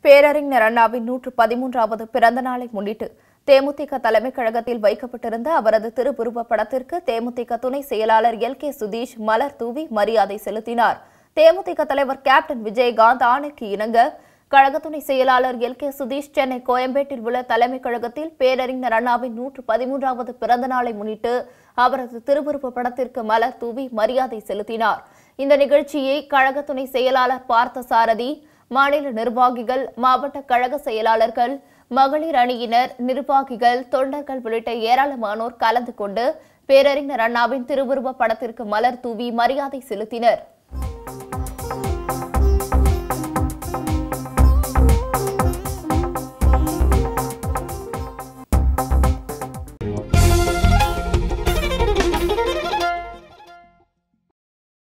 பேரறிஞர் அண்ணாவின் நூற்று பதிமூன்றாவது பிறந்த நாளை முன்னிட்டு தேமுதிக தலைமைக் கழகத்தில் வைக்கப்பட்டிருந்த அவரது திருவுருவ படத்திற்கு தேமுதிக துணை செயலாளர் எல் கே சுதீஷ் மலர் தூவி மரியாதை செலுத்தினார் தேமுதிக தலைவர் கேப்டன் விஜயகாந்த் ஆணைக்கு இணங்க கழக துணை செயலாளர் எல் கே சுதீஷ் சென்னை கோயம்பேட்டில் உள்ள தலைமைக் கழகத்தில் பேரறிஞர் அண்ணாவின் நூற்று பதிமூன்றாவது பிறந்த நாளை முன்னிட்டு அவரது திருவுருவ படத்திற்கு மலர் தூவி மரியாதை செலுத்தினார் இந்த நிகழ்ச்சியை கழக துணை செயலாளர் பார்த்த சாரதி மாநில நிர்வாகிகள் மாவட்ட கழக செயலாளர்கள் மகளிர் அணியினர் நிர்வாகிகள் தொண்டர்கள் உள்ளிட்ட ஏராளமானோர் கலந்து கொண்டு பேரறிஞர் அண்ணாவின் திருவுருவ படத்திற்கு மலர் தூவி மரியாதை செலுத்தினர்